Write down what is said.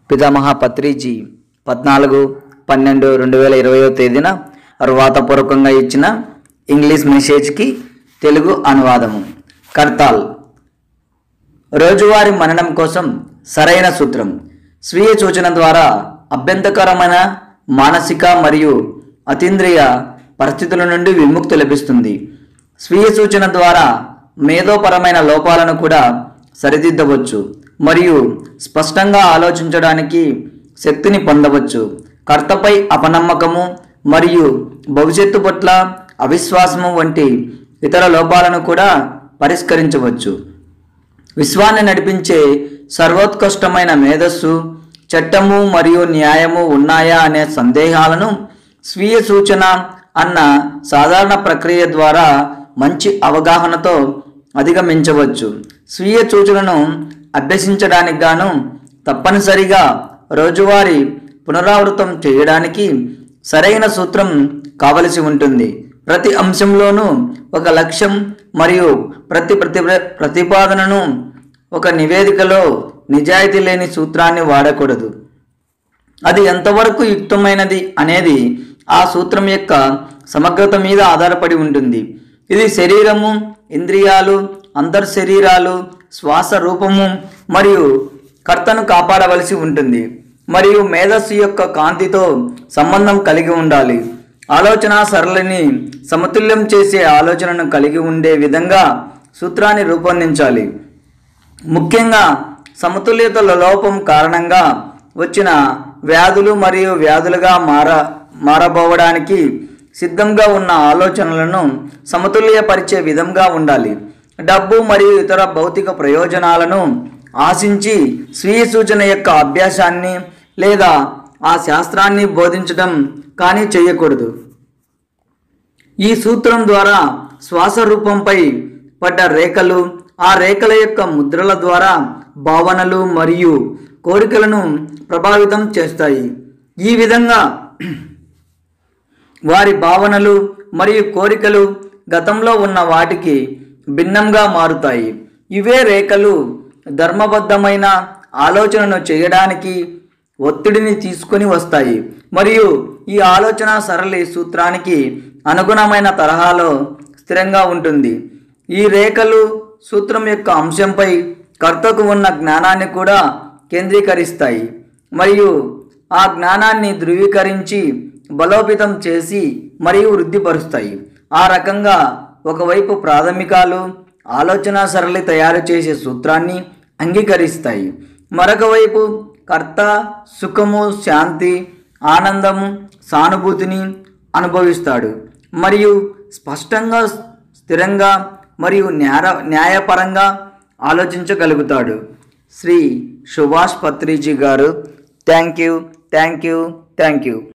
పితామహ పత్రిజీ పద్నాలుగు పన్నెండు రెండు వేల ఇరవయో తేదీన వ్రాతపూర్వకంగా ఇచ్చిన ఇంగ్లీష్ మెసేజ్కి తెలుగు అనువాదము కర్తాల్ రోజువారీ మననం కోసం సరైన సూత్రం స్వీయ సూచన ద్వారా అభ్యంతరకరమైన మానసిక మరియు అతీంద్రియ పరిస్థితుల నుండి విముక్తి లభిస్తుంది స్వీయ సూచన ద్వారా మేధోపరమైన లోపాలను కూడా సరిదిద్దవచ్చు మరియు స్పష్టంగా ఆలోచించడానికి శక్తిని పొందవచ్చు కర్తపై అపనమ్మకము మరియు భవిష్యత్తు పట్ల అవిశ్వాసము వంటి ఇతర లోపాలను కూడా పరిష్కరించవచ్చు విశ్వాన్ని నడిపించే సర్వోత్కృష్టమైన మేధస్సు చట్టము మరియు న్యాయము ఉన్నాయా అనే సందేహాలను స్వీయ సూచన అన్న సాధారణ ప్రక్రియ ద్వారా మంచి అవగాహనతో అధిగమించవచ్చు స్వీయ సూచనను అభ్యసించడానికి గాను తప్పనిసరిగా రోజువారీ పునరావృతం చేయడానికి సరైన సూత్రం కావలసి ఉంటుంది ప్రతి అంశంలోనూ ఒక లక్ష్యం మరియు ప్రతి ప్రతి ప్రతిపాదనను ఒక నివేదికలో నిజాయితీ లేని సూత్రాన్ని వాడకూడదు అది ఎంతవరకు యుక్తమైనది అనేది ఆ సూత్రం యొక్క సమగ్రత మీద ఆధారపడి ఉంటుంది ఇది శరీరము ఇంద్రియాలు అంతర్శరీరాలు శ్వాస రూపము మరియు కర్తను కాపాడవలసి ఉంటుంది మరియు మేధస్సు యొక్క కాంతితో సంబంధం కలిగి ఉండాలి ఆలోచన సరళిని సమతుల్యం చేసే ఆలోచనను కలిగి ఉండే విధంగా సూత్రాన్ని రూపొందించాలి ముఖ్యంగా సమతుల్యత లోపం కారణంగా వచ్చిన వ్యాధులు మరియు వ్యాధులుగా మార మారబోవడానికి సిద్ధంగా ఉన్న ఆలోచనలను సమతుల్యపరిచే విధంగా ఉండాలి డబ్బు మరియు ఇతర భౌతిక ప్రయోజనాలను ఆశించి స్వీయ సూచన యొక్క అభ్యాసాన్ని లేదా ఆ శాస్త్రాన్ని బోధించడం కానీ చేయకూడదు ఈ సూత్రం ద్వారా శ్వాస రూపంపై పడ్డ రేఖలు ఆ రేఖల యొక్క ముద్రల ద్వారా భావనలు మరియు కోరికలను ప్రభావితం చేస్తాయి ఈ విధంగా వారి భావనలు మరియు కోరికలు గతంలో ఉన్న వాటికి భిన్నంగా మారుతాయి ఇవే రేఖలు ధర్మబద్ధమైన ఆలోచనను చేయడానికి ఒత్తిడిని తీసుకొని వస్తాయి మరియు ఈ ఆలోచన సరళి సూత్రానికి అనుగుణమైన తరహాలో స్థిరంగా ఉంటుంది ఈ రేఖలు సూత్రం యొక్క అంశంపై కర్తకు ఉన్న జ్ఞానాన్ని కూడా కేంద్రీకరిస్తాయి మరియు ఆ జ్ఞానాన్ని ధృవీకరించి బలోపేతం చేసి మరియు వృద్ధిపరుస్తాయి ఆ రకంగా ఒకవైపు ప్రాథమికాలు ఆలోచన సరళి తయారు చేసే సూత్రాన్ని అంగీకరిస్తాయి మరొక వైపు కర్త సుఖము శాంతి ఆనందము సానుభూతిని అనుభవిస్తాడు మరియు స్పష్టంగా స్థిరంగా మరియు న్యాయ న్యాయపరంగా ఆలోచించగలుగుతాడు శ్రీ సుభాష్ పత్రిజీ గారు thank you thank you thank you